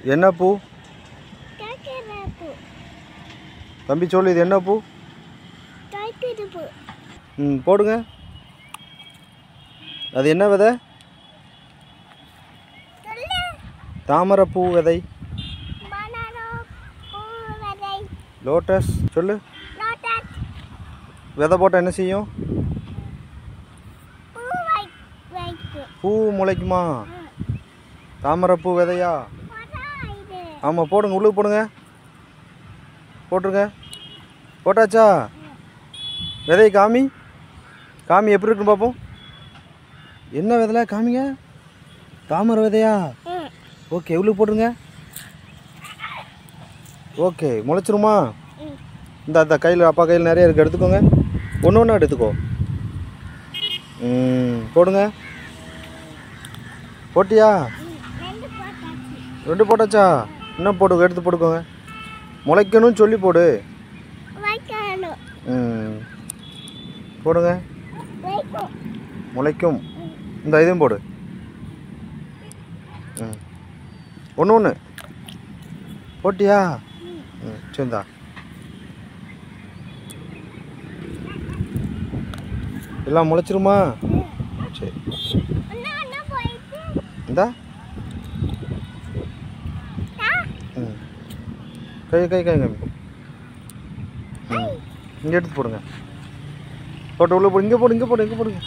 என்ன பூ காக்கரப்பு தம்பி சொல்லு இது என்ன பூ காக்கரப்பு ம் போடுங்க அது என்ன விதை சொல்லு தாமரைப்பூ விதை பனானா பூவரை லோட்டஸ் சொல்லு லோட்டஸ் விதை போட்டால் என்ன செய்யும் பூவை வைக்கு பூ முளைக்குமா தாமரைப்பூ விதையா போடா இது ஆமாம் போடுங்க உள்ளுக்கு போடுங்க போட்டுருங்க போட்டாச்சா விதையை காமி காமி எப்படி இருக்குன்னு பார்ப்போம் என்ன விதைல காமிங்க தாமரை விதையா ம் ஓகே உள்ளுக்கு போட்டுருங்க ஓகே முளைச்சிருமா ம் இந்த அந்த கையில் அப்பா கையில் நிறைய இருக்குது எடுத்துக்கோங்க ஒன்று ஒன்றா எடுத்துக்கோ ம் போடுங்க போட்டியா ரெண்டு போட்டாச்சு ரெண்டு போட்டாச்சா இன்னும் போடு எடுத்து போட்டுக்கோங்க முளைக்கணும்னு சொல்லி போடு வைக்கணும் ம் போடுங்க வைக்கும் முளைக்கும் இந்த இதையும் போடு ம் ஒன்று ஒன்று போட்டியா ம் சரிந்தா எல்லாம் முளைச்சிருமா சரி இன்னும் என்ன போயிட்டு இந்தா ஆ ம் கை கை கை கம்மி ம் இங்கே எடுத்து போடுங்க போட்டு உள்ள போடு இங்கே போடு இங்கே போடு இங்கே போடுங்க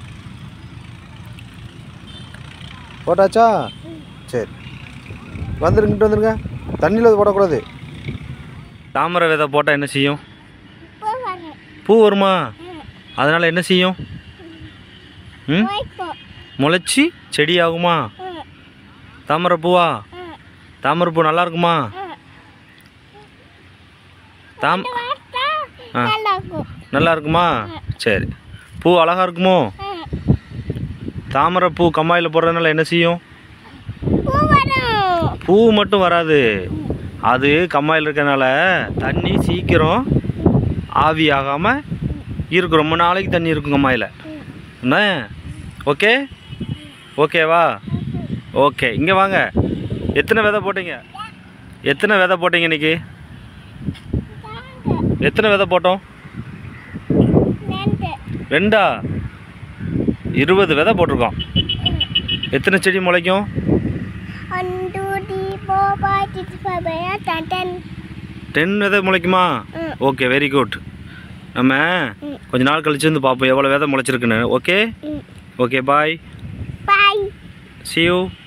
போட்டாச்சா சரி வந்துருங்க இங்கிட்டு வந்துருங்க தண்ணியில் அது போடக்கூடாது தாமரை விதை போட்டால் என்ன செய்யும் பூ வரும் பூ வருமா ம் அதனால் என்ன செய்யும் ம் வைக்கும் முளைச்சி செடி ஆகுமா ம் தாமரை பூவா ம் தாமரை பூ நல்லா இருக்குமா ம் தாம் பார்த்தா ஆ. நல்லா இருக்கும் நல்லா இருக்குமா சரி பூ அழகா இருக்குமோ ம் தாமரை பூ கம்மாயில் போடுறதுனால என்ன செய்யும் பூ வரும் பூ மட்டும் வராது அது கம்மாயில் இருக்கறனால தண்ணி சீக்கிரம் ஆவி ஆகாமல் இருக்கும் ரொம்ப நாளைக்கு தண்ணி இருக்கும் கம்மாயில் என்ன ஓகே ஓகேவா ஓகே இங்கே வாங்க எத்தனை விதை போட்டீங்க எத்தனை விதை போட்டீங்க இன்னைக்கு எத்தனை விதை போட்டோம் நண்டு ரெண்டா இருபது விதை போட்டிருக்கோம் எத்தனை செடி முளைக்கும் one two three four five six seven ten ten ten விதை முளைக்குமா ம். ஓகே வெரி குட் நம்ம ம். கொஞ்ச நாள் கழிச்சு வந்து பார்ப்போம் எவ்வளோ விதை முளைச்சிருக்குன்னு ஓகே ம் okay bye bye see you